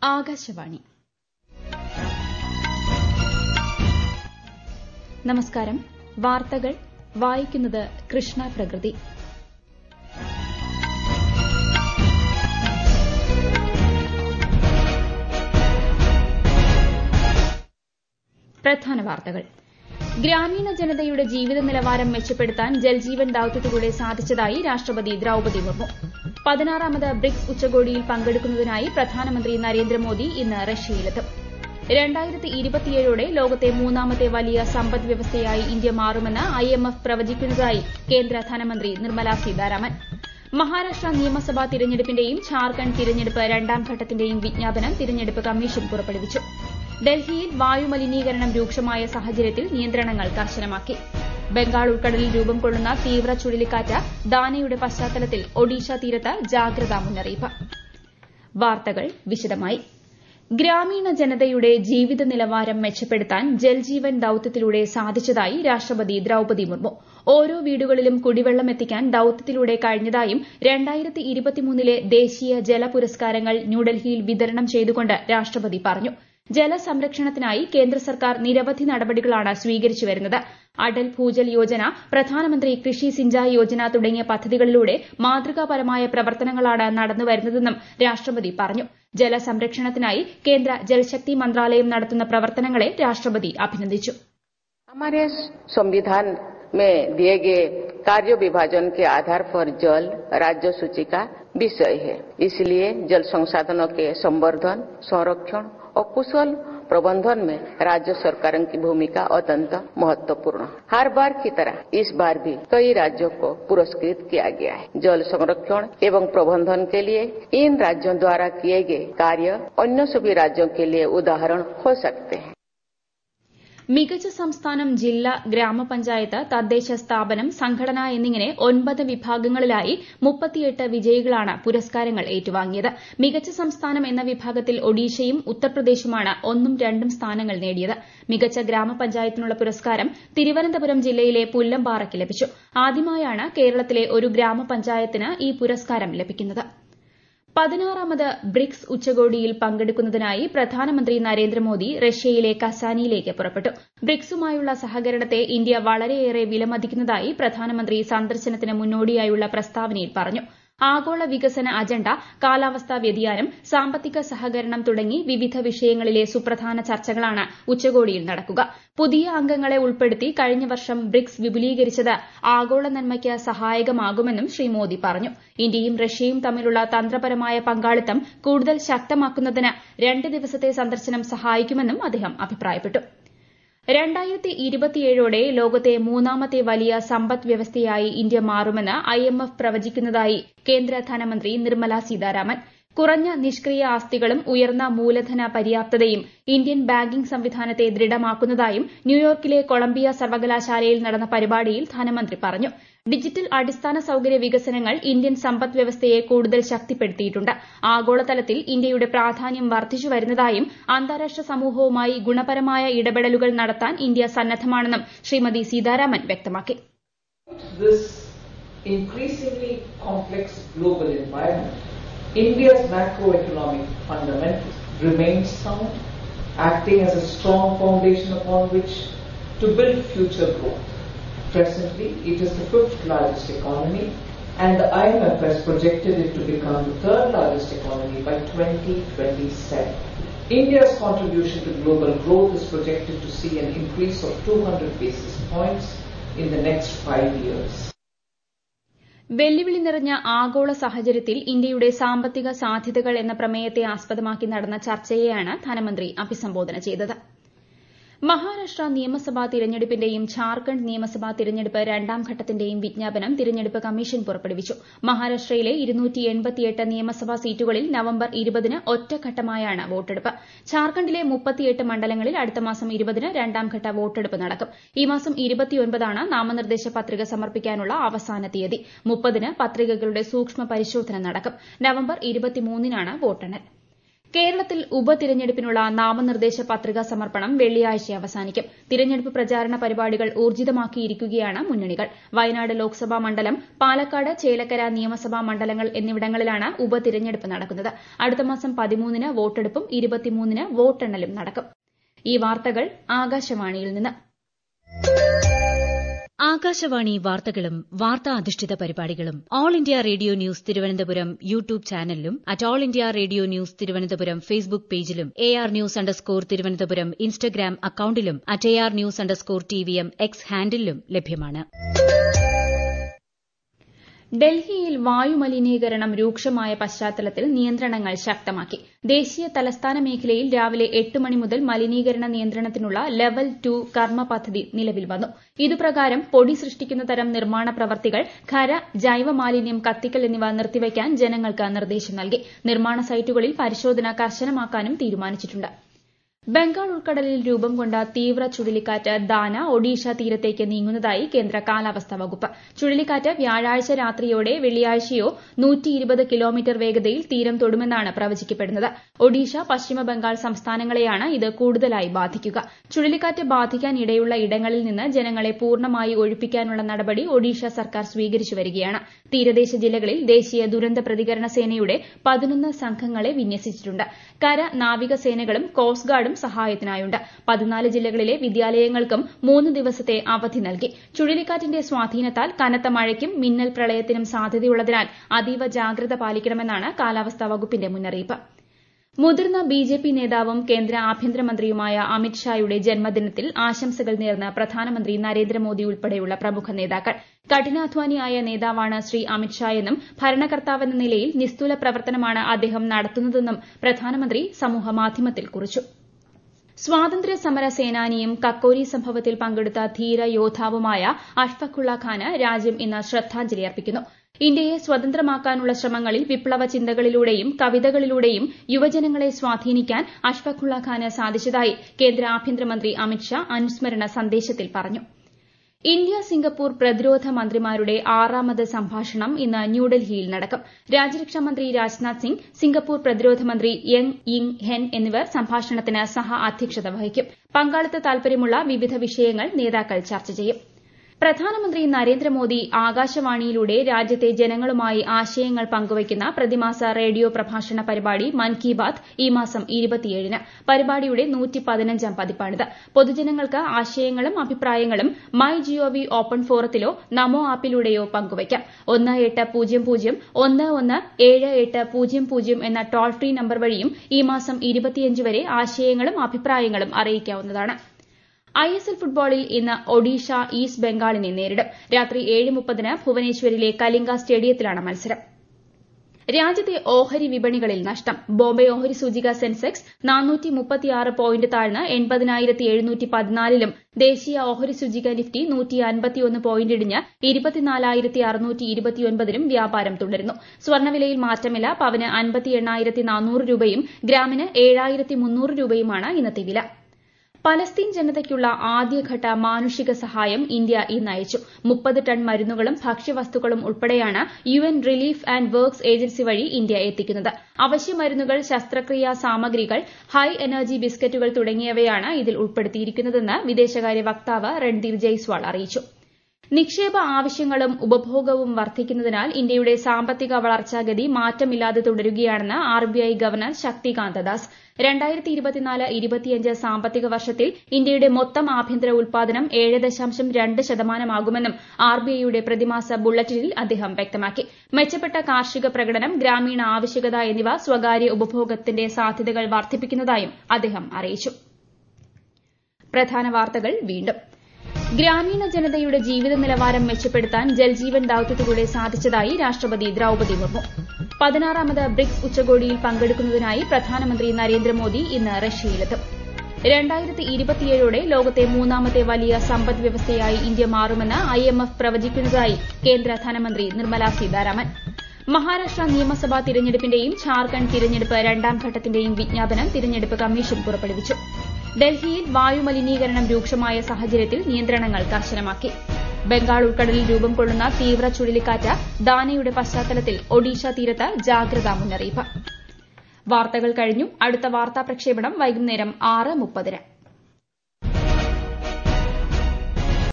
ആകാശവാണി നമസ്കാരം വാർത്തകൾ വായിക്കുന്നത് കൃഷ്ണ പ്രകൃതി പ്രധാന വാർത്തകൾ ഗ്രാമീണ ജനതയുടെ ജീവിത നിലവാരം മെച്ചപ്പെടുത്താൻ ജൽജീവൻ ദൌത്യത്തിലൂടെ സാധിച്ചതായി രാഷ്ട്രപതി ദ്രൌപദി മുർമു പതിനാറാമത് ബ്രിക്സ് ഉച്ചകോടിയിൽ പങ്കെടുക്കുന്നതിനായി പ്രധാനമന്ത്രി നരേന്ദ്രമോദി ഇന്ന് റഷ്യയിലെത്തും രണ്ടായിരത്തി ഇരുപത്തിയേഴോടെ ലോകത്തെ മൂന്നാമത്തെ വലിയ സമ്പദ് വ്യവസ്ഥയായി ഇന്ത്യ മാറുമെന്ന് ഐഎംഎഫ് പ്രവചിക്കുന്നതായി കേന്ദ്ര ധനമന്ത്രി നിർമ്മല സീതാരാമൻ മഹാരാഷ്ട്ര നിയമസഭാ തിരഞ്ഞെടുപ്പിന്റെയും ഝാർഖണ്ഡ് തിരഞ്ഞെടുപ്പ് രണ്ടാം ഘട്ടത്തിന്റെയും വിജ്ഞാപനം തിരഞ്ഞെടുപ്പ് കമ്മീഷൻ പുറപ്പെടുവിച്ചു ഡൽഹിയിൽ വായുമലിനീകരണം രൂക്ഷമായ സാഹചര്യത്തിൽ നിയന്ത്രണങ്ങൾ കർശനമാക്കി ബംഗാൾ ഉൾക്കടലിൽ രൂപം കൊള്ളുന്ന തീവ്ര ചുഴലിക്കാറ്റ് ദാനയുടെ പശ്ചാത്തലത്തിൽ ഒഡീഷ തീരത്ത് ജാഗ്രതാ മുന്നറിയിപ്പ് വാർത്തകൾ വിശദമായി ഗ്രാമീണ ജനതയുടെ ജീവിത നിലവാരം മെച്ചപ്പെടുത്താൻ ജൽജീവൻ ദൌത്യത്തിലൂടെ സാധിച്ചതായി രാഷ്ട്രപതി ദ്രൌപദി മുർമു ഓരോ വീടുകളിലും കുടിവെള്ളം എത്തിക്കാൻ ദൌത്യത്തിലൂടെ കഴിഞ്ഞതായും രണ്ടായിരത്തി ഇരുപത്തിമൂന്നിലെ ദേശീയ ജല പുരസ്കാരങ്ങൾ ന്യൂഡൽഹിയിൽ വിതരണം ചെയ്തുകൊണ്ട് രാഷ്ട്രപതി പറഞ്ഞു ജലസംരക്ഷണത്തിനായി കേന്ദ്ര സർക്കാർ നിരവധി നടപടികളാണ് സ്വീകരിച്ചു വരുന്നത് അടൽ ഭൂജൽ യോജന പ്രധാനമന്ത്രി കൃഷി സിഞ്ചായ് യോജന തുടങ്ങിയ പദ്ധതികളിലൂടെ മാതൃകാപരമായ പ്രവർത്തനങ്ങളാണ് നടന്നുവരുന്നതെന്നും രാഷ്ട്രപതി പറഞ്ഞു ജലസംരക്ഷണത്തിനായി കേന്ദ്ര ജൽശക്തി മന്ത്രാലയം നടത്തുന്ന പ്രവർത്തനങ്ങളെ രാഷ്ട്രപതി അഭിനന്ദിച്ചു हमारे संविधान में दिए गए कार्य विभाजन के आधार पर जल राज्य सूची का विषय है इसलिए जल संसाधनों के संवर्धन संरक्षण और कुशल प्रबंधन में राज्य सरकारों की भूमिका अत्यंत महत्वपूर्ण हर बार की तरह इस बार भी कई राज्यों को पुरस्कृत किया गया है जल संरक्षण एवं प्रबंधन के लिए इन राज्यों द्वारा किए गए कार्य अन्य सभी राज्यों के लिए उदाहरण हो सकते हैं മികച്ച സംസ്ഥാനം ജില്ല ഗ്രാമപഞ്ചായത്ത് തദ്ദേശ സ്ഥാപനം സംഘടന എന്നിങ്ങനെ ഒൻപത് വിഭാഗങ്ങളിലായി മുപ്പത്തിയെട്ട് വിജയികളാണ് പുരസ്കാരങ്ങൾ ഏറ്റുവാങ്ങിയത് മികച്ച സംസ്ഥാനം എന്ന വിഭാഗത്തിൽ ഒഡീഷയും ഉത്തർപ്രദേശുമാണ് ഒന്നും രണ്ടും സ്ഥാനങ്ങൾ നേടിയത് മികച്ച ഗ്രാമപഞ്ചായത്തിനുള്ള പുരസ്കാരം തിരുവനന്തപുരം ജില്ലയിലെ പുല്ലമ്പാറയ്ക്ക് ലഭിച്ചു ആദ്യമായാണ് കേരളത്തിലെ ഒരു ഗ്രാമപഞ്ചായത്തിന് ഈ പുരസ്കാരം ലഭിക്കുന്നത് പതിനാറാമത് ബ്രിക്സ് ഉച്ചകോടിയിൽ പങ്കെടുക്കുന്നതിനായി പ്രധാനമന്ത്രി നരേന്ദ്രമോദി റഷ്യയിലെ കസാനിയിലേക്ക് പുറപ്പെട്ടു ബ്രിക്സുമായുള്ള സഹകരണത്തെ ഇന്ത്യ വളരെയേറെ വിലമതിക്കുന്നതായി പ്രധാനമന്ത്രി സന്ദർശനത്തിന് മുന്നോടിയായുള്ള പ്രസ്താവനയിൽ പറഞ്ഞു ആഗോള വികസന അജണ്ട കാലാവസ്ഥാ വ്യതിയാനം സാമ്പത്തിക സഹകരണം തുടങ്ങി വിവിധ വിഷയങ്ങളിലെ സുപ്രധാന ചർച്ചകളാണ് ഉച്ചകോടിയിൽ നടക്കുക പുതിയ അംഗങ്ങളെ ഉൾപ്പെടുത്തി കഴിഞ്ഞ വർഷം ബ്രിക്സ് വിപുലീകരിച്ചത് ആഗോള നന്മയ്ക്ക് സഹായകമാകുമെന്നും ശ്രീ മോദി പറഞ്ഞു ഇന്ത്യയും റഷ്യയും തമ്മിലുള്ള തന്ത്രപരമായ പങ്കാളിത്തം കൂടുതൽ ശക്തമാക്കുന്നതിന് രണ്ട് ദിവസത്തെ സന്ദർശനം സഹായിക്കുമെന്നും അദ്ദേഹം അഭിപ്രായപ്പെട്ടു രണ്ടായിരത്തി ഇരുപത്തിയേഴോടെ ലോകത്തെ മൂന്നാമത്തെ വലിയ സമ്പദ് വ്യവസ്ഥയായി ഇന്ത്യ മാറുമെന്ന് ഐഎംഎഫ് പ്രവചിക്കുന്നതായി കേന്ദ്ര ധനമന്ത്രി നിർമ്മല സീതാരാമൻ കുറഞ്ഞ നിഷ്ക്രിയ ആസ്തികളും ഉയർന്ന മൂലധന പര്യാപ്തതയും ഇന്ത്യൻ ബാങ്കിംഗ് സംവിധാനത്തെ ദൃഢമാക്കുന്നതായും ന്യൂയോർക്കിലെ കൊളംബിയ സർവകലാശാലയിൽ നടന്ന പരിപാടിയിൽ ധനമന്ത്രി പറഞ്ഞു ഡിജിറ്റൽ അടിസ്ഥാന സൌകര്യ വികസനങ്ങൾ ഇന്ത്യൻ സമ്പദ് വ്യവസ്ഥയെ കൂടുതൽ ശക്തിപ്പെടുത്തിയിട്ടുണ്ട് ആഗോളതലത്തിൽ ഇന്ത്യയുടെ പ്രാധാന്യം വർദ്ധിച്ചു വരുന്നതായും അന്താരാഷ്ട്ര സമൂഹവുമായി ഗുണപരമായ ഇടപെടലുകൾ നടത്താൻ ഇന്ത്യ സന്നദ്ധമാണെന്നും ശ്രീമതി സീതാരാമൻ വ്യക്തമാക്കി increasingly complex global environment, India's macroeconomic fundamentals remain sound, acting as a strong foundation upon which to build future growth. Presently, it is the fifth largest economy, and the IMF has projected it to become the third largest economy by 2027. India's contribution to global growth is projected to see an increase of 200 basis points in the next five years. വെല്ലുവിളി നിറഞ്ഞ ആഗോള സാഹചര്യത്തിൽ ഇന്ത്യയുടെ സാമ്പത്തിക സാധ്യതകൾ എന്ന പ്രമേയത്തെ ആസ്പദമാക്കി നടന്ന ചർച്ചയെയാണ് ധനമന്ത്രി അഭിസംബോധന ചെയ്തത് മഹാരാഷ്ട്ര നിയമസഭാ തിരഞ്ഞെടുപ്പിന്റെയും ഝാർഖണ്ഡ് നിയമസഭാ തിരഞ്ഞെടുപ്പ് രണ്ടാം ഘട്ടത്തിന്റെയും വിജ്ഞാപനം തിരഞ്ഞെടുപ്പ് കമ്മീഷൻ പുറപ്പെടുവിച്ചു മഹാരാഷ്ട്രയിലെ നിയമസഭാ സീറ്റുകളിൽ നവംബർ ഇരുപതിന് ഒറ്റഘട്ടമായാണ് വോട്ടെടുപ്പ് ഝാർഖണ്ഡിലെ മുപ്പത്തിയെട്ട് മണ്ഡലങ്ങളിൽ അടുത്ത മാസം ഇരുപതിന് രണ്ടാംഘട്ട വോട്ടെടുപ്പ് നടക്കും ഈ മാസം ഇരുപത്തിയൊൻപതാണ് നാമനിർദ്ദേശ പത്രിക സമർപ്പിക്കാനുള്ള അവസാന തീയതി മുപ്പതിന് പത്രികകളുടെ സൂക്ഷ്മ പരിശോധന നടക്കും നവംബർ ഇരുപത്തിമൂന്നിനാണ് വോട്ടെണ്ണൽ കേരളത്തിൽ ഉപതിരഞ്ഞെടുപ്പിനുള്ള നാമനിർദ്ദേശ പത്രികാ സമർപ്പണം വെള്ളിയാഴ്ച അവസാനിക്കും തിരഞ്ഞെടുപ്പ് പ്രചാരണ പരിപാടികൾ ഊർജിതമാക്കിയിരിക്കുകയാണ് മുന്നണികൾ വയനാട് ലോക്സഭാ മണ്ഡലം പാലക്കാട് ചേലക്കര നിയമസഭാ മണ്ഡലങ്ങൾ എന്നിവിടങ്ങളിലാണ് ഉപതിരഞ്ഞെടുപ്പ് നടക്കുന്നത് അടുത്ത മാസം പതിമൂന്നിന് വോട്ടെടുപ്പും ഇരുപത്തിമൂന്നിന് വോട്ടെണ്ണലും നടക്കും ഈ വാർത്തകൾ ആകാശവാണിയിൽ നിന്ന് ആകാശവാണി വാർത്തകളും വാർത്താ അധിഷ്ഠിത പരിപാടികളും all India radio news Thiruvananthapuram YouTube ചാനലിലും at all India radio news Thiruvananthapuram Facebook പേജിലും A R news underscore Thiruvananthapuram Instagram അക്കൌണ്ടിലും at A R news underscore T V M X ഹാൻഡിലും ലഭ്യമാണ് ഡൽഹിയിൽ വായുമലിനീകരണം രൂക്ഷമായ പശ്ചാത്തലത്തിൽ നിയന്ത്രണങ്ങൾ ശക്തമാക്കി ദേശീയ തലസ്ഥാന മേഖലയിൽ രാവിലെ എട്ട് മണി മുതൽ മലിനീകരണ നിയന്ത്രണത്തിനുള്ള ലെവൽ ടു കർമ്മ പദ്ധതി നിലവിൽ വന്നു ഇതുപ്രകാരം പൊടി സൃഷ്ടിക്കുന്ന തരം നിർമ്മാണ പ്രവർത്തികൾ ഖര ജൈവമാലിന്യം കത്തിക്കൽ എന്നിവ നിർത്തിവയ്ക്കാൻ ജനങ്ങൾക്ക് നിർദ്ദേശം നൽകി നിർമ്മാണ സൈറ്റുകളിൽ പരിശോധന കർശനമാക്കാനും തീരുമാനിച്ചിട്ടുണ്ട് ബംഗാൾ ഉൾക്കടലിൽ രൂപം കൊണ്ട തീവ്ര ചുഴലിക്കാറ്റ് ദാന ഒഡീഷ തീരത്തേക്ക് നീങ്ങുന്നതായി കേന്ദ്ര കാലാവസ്ഥാ വകുപ്പ് ചുഴലിക്കാറ്റ് വ്യാഴാഴ്ച രാത്രിയോടെ വെള്ളിയാഴ്ചയോ കിലോമീറ്റർ വേഗതയിൽ തീരം തൊടുമെന്നാണ് പ്രവചിക്കപ്പെടുന്നത് ഒഡീഷ പശ്ചിമ ബംഗാൾ സംസ്ഥാനങ്ങളെയാണ് ഇത് കൂടുതലായി ബാധിക്കുക ചുഴലിക്കാറ്റ് ബാധിക്കാൻ ഇടയുള്ള ഇടങ്ങളിൽ നിന്ന് ജനങ്ങളെ പൂർണ്ണമായി ഒഴിപ്പിക്കാനുള്ള നടപടി ഒഡീഷ സർക്കാർ സ്വീകരിച്ചു വരികയാണ് തീരദേശ ജില്ലകളിൽ ദേശീയ ദുരന്ത പ്രതികരണ സേനയുടെ പതിനൊന്ന് സംഘങ്ങളെ വിന്യസിച്ചിട്ടുണ്ട് കര നാവികസേനകളും കോസ്റ്റ് ഗാർഡും സഹായത്തിനായുണ്ട് പതിനാല് ജില്ലകളിലെ വിദ്യാലയങ്ങൾക്കും മൂന്ന് ദിവസത്തെ അവധി നൽകി ചുഴലിക്കാറ്റിന്റെ സ്വാധീനത്താൽ കനത്ത മഴയ്ക്കും മിന്നൽ പ്രളയത്തിനും സാധ്യതയുള്ളതിനാൽ അതീവ ജാഗ്രത പാലിക്കണമെന്നാണ് കാലാവസ്ഥാ വകുപ്പിന്റെ മുന്നറിയിപ്പ് മുതിർന്ന ബിജെപി നേതാവും കേന്ദ്ര ആഭ്യന്തരമന്ത്രിയുമായ അമിത്ഷായുടെ ജന്മദിനത്തിൽ ആശംസകൾ നേർന്ന് പ്രധാനമന്ത്രി നരേന്ദ്രമോദി ഉൾപ്പെടെയുള്ള പ്രമുഖ നേതാക്കൾ കഠിനാധ്വാനിയായ നേതാവാണ് ശ്രീ അമിത്ഷായെന്നും ഭരണകർത്താവെന്ന നിലയിൽ നിസ്തുല പ്രവർത്തനമാണ് അദ്ദേഹം നടത്തുന്നതെന്നും പ്രധാനമന്ത്രി സമൂഹമാധ്യമത്തിൽ കുറിച്ചു സ്വാതന്ത്ര്യ സമര സേനാനിയും കക്കോരി സംഭവത്തിൽ പങ്കെടുത്ത ധീര യോദ്ധാവുമായ അഷ്ഫഖുള്ള ഖാന് രാജ്യം ഇന്ന് ശ്രദ്ധാഞ്ജലി അർപ്പിക്കുന്നു ഇന്ത്യയെ സ്വതന്ത്രമാക്കാനുള്ള ശ്രമങ്ങളിൽ വിപ്ലവ ചിന്തകളിലൂടെയും കവിതകളിലൂടെയും യുവജനങ്ങളെ സ്വാധീനിക്കാൻ അഷ്ഫഖുള്ള ഖാന് സാധിച്ചതായി കേന്ദ്ര ആഭ്യന്തരമന്ത്രി അമിത്ഷാ അനുസ്മരണ സന്ദേശത്തിൽ പറഞ്ഞു ഇന്ത്യ സിംഗപ്പൂർ പ്രതിരോധ മന്ത്രിമാരുടെ ആറാമത് സംഭാഷണം ഇന്ന് ന്യൂഡൽഹിയിൽ നടക്കും രാജ്യരക്ഷാമന്ത്രി രാജ്നാഥ് സിംഗ് സിംഗപ്പൂർ പ്രതിരോധ മന്ത്രി യങ് യിങ് ഹെൻ എന്നിവർ സംഭാഷണത്തിന് സഹ അധ്യക്ഷത വഹിക്കും പങ്കാളിത്ത താൽപര്യമുള്ള വിവിധ വിഷയങ്ങൾ നേതാക്കൾ ചർച്ച ചെയ്യും പ്രധാനമന്ത്രി നരേന്ദ്രമോദി ആകാശവാണിയിലൂടെ രാജ്യത്തെ ജനങ്ങളുമായി ആശയങ്ങൾ പങ്കുവയ്ക്കുന്ന പ്രതിമാസ റേഡിയോ പ്രഭാഷണ പരിപാടി മൻ കി ബാത് ഈ മാസം ഇരുപത്തിയേഴിന് പരിപാടിയുടെ നൂറ്റിപ്പതിനഞ്ചാം പതിപ്പാണിത് പൊതുജനങ്ങൾക്ക് ആശയങ്ങളും അഭിപ്രായങ്ങളും മൈ ജിഒവി ഓപ്പൺ ഫോറത്തിലോ നമോ ആപ്പിലൂടെയോ പങ്കുവയ്ക്കാം ഒന്ന് എട്ട് പൂജ്യം പൂജ്യം ഒന്ന് ഒന്ന് ഏഴ് എട്ട് പൂജ്യം പൂജ്യം എന്ന ടോൾ ഫ്രീ നമ്പർ വഴിയും ഈ മാസം ഇരുപത്തിയഞ്ച് വരെ ആശയങ്ങളും അഭിപ്രായങ്ങളും അറിയിക്കാവുന്നതാണ് ഐ എസ് എൽ ഫുട്ബോളിൽ ഇന്ന് ഒഡീഷ ഈസ്റ്റ് ബംഗാളിനെ നേരിടും രാത്രി ഏഴ് മുപ്പതിന് ഭുവനേശ്വരിലെ കലിംഗ സ്റ്റേഡിയത്തിലാണ് മത്സരം രാജ്യത്തെ ഓഹരി വിപണികളിൽ നഷ്ടം ബോംബെ ഓഹരി സൂചിക സെൻസെക്സ് നാനൂറ്റി മുപ്പത്തിയാറ് പോയിന്റ് താഴ്ന്ന് എൺപതിനായിരത്തി എഴുന്നൂറ്റി പതിനാലിലും ദേശീയ ഓഹരി സൂചിക നിഫ്റ്റി നൂറ്റി അൻപത്തിയൊന്ന് പോയിന്റ് ഇടിഞ്ഞ് ഇരുപത്തിനാലായിരത്തി അറുന്നൂറ്റി ഇരുപത്തിയൊൻപതിലും വ്യാപാരം തുടരുന്നു സ്വർണ്ണവിലയിൽ മാറ്റമില്ല പവന് അൻപത്തി എണ്ണായിരത്തി നാനൂറ് രൂപയും ഗ്രാമിന് ഏഴായിരത്തി മുന്നൂറ് രൂപയുമാണ് ഇന്നത്തെ വില പലസ്തീൻ ജനതയ്ക്കുള്ള ആദ്യഘട്ട മാനുഷിക സഹായം ഇന്ത്യ ഇന്ന് അയച്ചു മുപ്പത് ടൺ മരുന്നുകളും ഭക്ഷ്യവസ്തുക്കളും ഉൾപ്പെടെയാണ് U N relief and works agency വഴി ഇന്ത്യ എത്തിക്കുന്നത് അവശ്യമരുന്നുകൾ ശസ്ത്രക്രിയാ സാമഗ്രികൾ ഹൈ എനർജി ബിസ്ക്കറ്റുകൾ തുടങ്ങിയവയാണ് ഇതിൽ ഉൾപ്പെടുത്തിയിരിക്കുന്നതെന്ന് വിദേശകാര്യ വക്താവ് രൺദീപ് ജയ്സ്വാൾ അറിയിച്ചു നിക്ഷേപ ആവശ്യങ്ങളും ഉപഭോഗവും വർദ്ധിക്കുന്നതിനാൽ ഇന്ത്യയുടെ സാമ്പത്തിക വളർച്ചാഗതി മാറ്റമില്ലാതെ തുടരുകയാണെന്ന് ആർബിഐ ഗവർണർ ശക്തികാന്ത ദാസ് രണ്ടായിരത്തി ഇരുപത്തിനാല് ഇരുപത്തിയഞ്ച് സാമ്പത്തിക വർഷത്തിൽ ഇന്ത്യയുടെ മൊത്തം ആഭ്യന്തര ഉൽപാദനം ഏഴ് ദശാംശം രണ്ട് ശതമാനമാകുമെന്നും ആർബിഐയുടെ പ്രതിമാസ ബുള്ളറ്റിനിൽ അദ്ദേഹം വ്യക്തമാക്കി മെച്ചപ്പെട്ട കാർഷിക പ്രകടനം ഗ്രാമീണ ആവശ്യകത എന്നിവ സ്വകാര്യ ഉപഭോഗത്തിന്റെ സാധ്യതകൾ വർദ്ധിപ്പിക്കുന്നതായും അദ്ദേഹം അറിയിച്ചു പ്രധാന വാർത്തകൾ വീണ്ടും ഗ്രാമീണ ജനതയുടെ ജീവിത നിലവാരം മെച്ചപ്പെടുത്താൻ ജൽജീവൻ ദൌത്യത്തിലൂടെ സാധിച്ചതായി രാഷ്ട്രപതി ദ്രൌപതി മുർമു പതിനാറാമത് ബ്രിക്സ് ഉച്ചകോടിയിൽ പങ്കെടുക്കുന്നതിനായി പ്രധാനമന്ത്രി നരേന്ദ്രമോദി ഇന്ന് റഷ്യയിലെത്തും രണ്ടായിരത്തി ഇരുപത്തിയേഴോടെ ലോകത്തെ മൂന്നാമത്തെ വലിയ സമ്പദ് വ്യവസ്ഥയായി ഇന്ത്യ മാറുമെന്ന് ഐ എം എഫ് പ്രവചിക്കുന്നതായി കേന്ദ്ര ധനമന്ത്രി നിർമ്മല സീതാരാമൻ മഹാരാഷ്ട്ര നിയമസഭാ തിരഞ്ഞെടുപ്പിന്റെയും ഝാർഖണ്ഡ് തിരഞ്ഞെടുപ്പ് രണ്ടാം ഘട്ടത്തിന്റെയും വിജ്ഞാപനം തിരഞ്ഞെടുപ്പ് കമ്മീഷൻ പുറപ്പെടുവിച്ചു ഡൽഹിയിൽ വായുമലിനീകരണം രൂക്ഷമായ സാഹചര്യത്തിൽ നിയന്ത്രണങ്ങൾ കർശനമാക്കി ബംഗാൾ ഉൾക്കടലിൽ രൂപം കൊള്ളുന്ന തീവ്ര ചുഴലിക്കാറ്റ് ദാനയുടെ പശ്ചാത്തലത്തിൽ ഒഡീഷ തീരത്ത് ജാഗ്രതാ മുന്നറിയിപ്പ് വാർത്തകൾ കഴിഞ്ഞു അടുത്ത വാർത്താ പ്രക്ഷേപണം വൈകുന്നേരം ആറ് മുപ്പതിന്